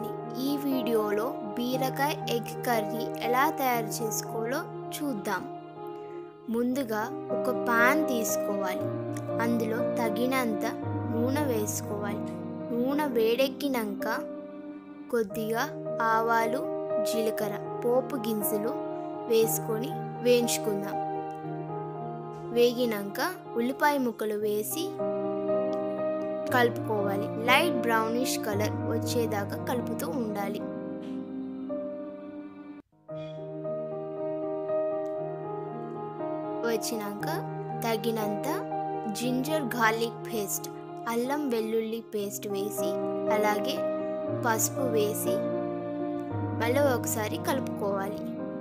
అండి ఈ వీడియోలో బీరకాయ ఎగ్ కర్రీ ఎలా తయారు చేసుకోవాలో చూద్దాం ముందుగా ఒక పాన్ తీసుకోవాలి అందులో తగినంత నూనె వేసుకోవాలి నూనె వేడెక్కినాక కొద్దిగా ఆవాలు జీలకర్ర పోపు గింజలు వేసుకొని వేయించుకుందాం వేగినాక ఉల్లిపాయ ముక్కలు వేసి కలుపుకోవాలి లైట్ బ్రౌనిష్ కలర్ వచ్చేదాకా కలుపుతూ ఉండాలి వచ్చినాక తగినంత జింజర్ గార్లిక్ పేస్ట్ అల్లం వెల్లుల్లి పేస్ట్ వేసి అలాగే పసుపు వేసి మళ్ళీ ఒకసారి కలుపుకోవాలి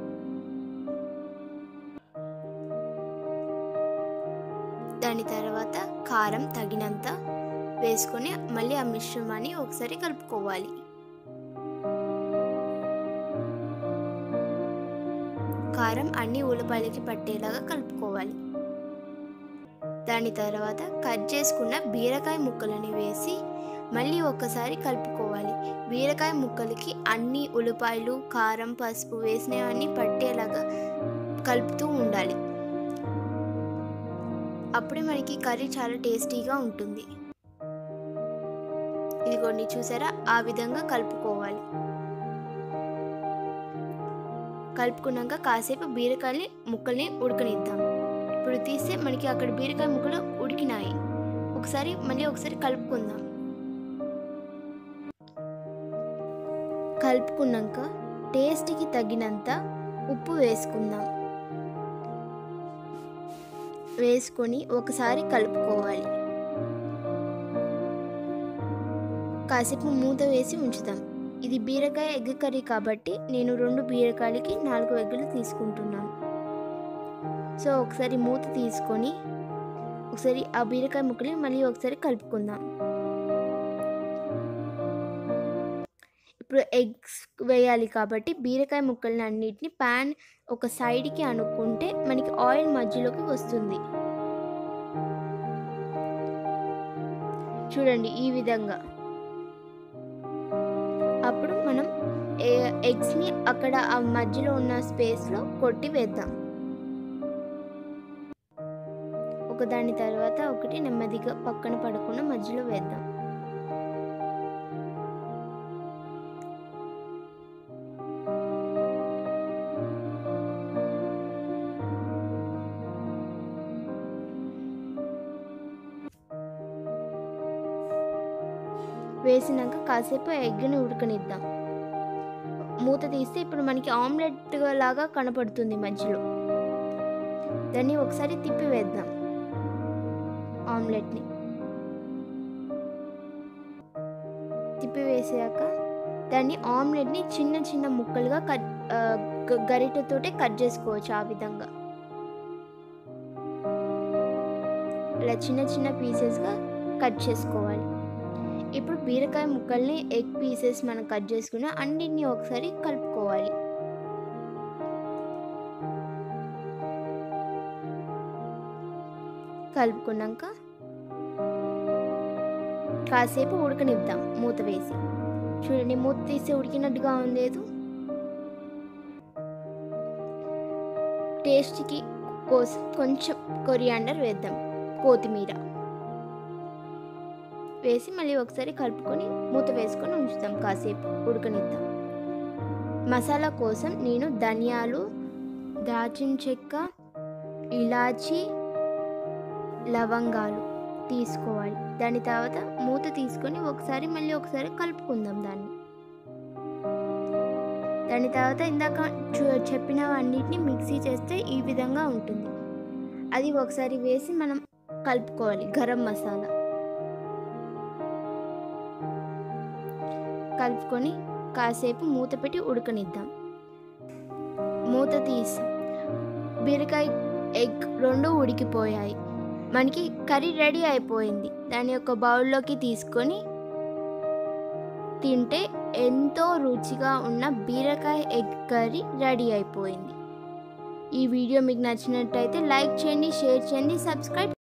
దాని తర్వాత కారం తగినంత వేసుకొని మళ్ళీ ఆ మిశ్రమాన్ని ఒకసారి కలుపుకోవాలి కారం అన్ని ఉల్లిపాయలకి పట్టేలాగా కలుపుకోవాలి దాని తర్వాత కట్ చేసుకున్న బీరకాయ ముక్కలని వేసి మళ్ళీ ఒక్కసారి కలుపుకోవాలి బీరకాయ ముక్కలకి అన్ని ఉల్లిపాయలు కారం పసుపు వేసినవన్నీ పట్టేలాగా కలుపుతూ ఉండాలి అప్పుడే మనకి కర్రీ చాలా టేస్టీగా ఉంటుంది ఇదిగోండి చూసారా ఆ విధంగా కలుపుకోవాలి కలుపుకున్నాక కాసేపు బీరకాయని ముక్కల్ని ఉడకనిద్దాం ఇప్పుడు తీస్తే మనకి అక్కడ బీరకాయ ముక్కలు ఉడికినాయి ఒకసారి మళ్ళీ ఒకసారి కలుపుకుందాం కలుపుకున్నాక టేస్ట్కి తగినంత ఉప్పు వేసుకుందాం వేసుకొని ఒకసారి కలుపుకోవాలి కాసేపు మూత వేసి ఉంచుదాం ఇది బీరకాయ ఎగ్ కర్రీ కాబట్టి నేను రెండు బీరకాయలకి నాలుగు ఎగ్గులు తీసుకుంటున్నాను సో ఒకసారి మూత తీసుకొని ఒకసారి ఆ బీరకాయ ముక్కలు మళ్ళీ ఒకసారి కలుపుకుందాం ఇప్పుడు ఎగ్స్ వేయాలి కాబట్టి బీరకాయ ముక్కల్ని అన్నిటిని ప్యాన్ ఒక సైడ్కి అనుకుంటే మనకి ఆయిల్ మధ్యలోకి వస్తుంది చూడండి ఈ విధంగా అప్పుడు మనం ఎగ్స్ని అక్కడ ఆ మధ్యలో ఉన్న స్పేస్లో కొట్టి వేద్దాం ఒకదాని తర్వాత ఒకటి నెమ్మదిగా పక్కన పడకుండా మధ్యలో వేద్దాం వేసినాక కాసేపు ఎగ్ని ఉడకనిద్దాం మూత తీస్తే ఇప్పుడు మనకి ఆమ్లెట్ లాగా కనపడుతుంది మధ్యలో దాన్ని ఒకసారి తిప్పి వేద్దాం ఆమ్లెట్ని తిప్పి వేసాక దాన్ని ఆమ్లెట్ని చిన్న చిన్న ముక్కలుగా కట్ గరిటెతోటే కట్ చేసుకోవచ్చు ఆ విధంగా ఇలా చిన్న చిన్న పీసెస్గా కట్ చేసుకోవాలి ఇప్పుడు బీరకాయ ముక్కల్ని ఎగ్ పీసెస్ మనం కట్ చేసుకుని అన్నిటిని ఒకసారి కలుపుకోవాలి కలుపుకున్నాక కాసేపు ఉడకనిద్దాం మూత వేసి చూడండి మూత తీసి ఉడికినట్టుగా ఉండేదు టేస్ట్కి కోసం కొంచెం కొరియాండర్ వేద్దాం కొత్తిమీర వేసి మళ్ళీ ఒకసారి కలుపుకొని మూత వేసుకొని ఉంచుతాం కాసేపు ఉడకనిద్దాం మసాలా కోసం నేను ధనియాలు దాచిన చెక్క ఇలాచి లవంగాలు తీసుకోవాలి దాని తర్వాత మూత తీసుకొని ఒకసారి మళ్ళీ ఒకసారి కలుపుకుందాం దాన్ని దాని తర్వాత ఇందాక చెప్పినవన్నిటిని మిక్సీ చేస్తే ఈ విధంగా ఉంటుంది అది ఒకసారి వేసి మనం కలుపుకోవాలి గరం మసాలా కలుపుకొని కాసేపు మూత పెట్టి ఉడకనిద్దాం మూత తీసి బీరకాయ ఎగ్ రెండు ఉడికిపోయాయి మనకి కర్రీ రెడీ అయిపోయింది దాని ఒక బౌల్లోకి తీసుకొని తింటే ఎంతో రుచిగా ఉన్న బీరకాయ ఎగ్ కర్రీ రెడీ అయిపోయింది ఈ వీడియో మీకు నచ్చినట్టయితే లైక్ చేయండి షేర్ చేయండి సబ్స్క్రైబ్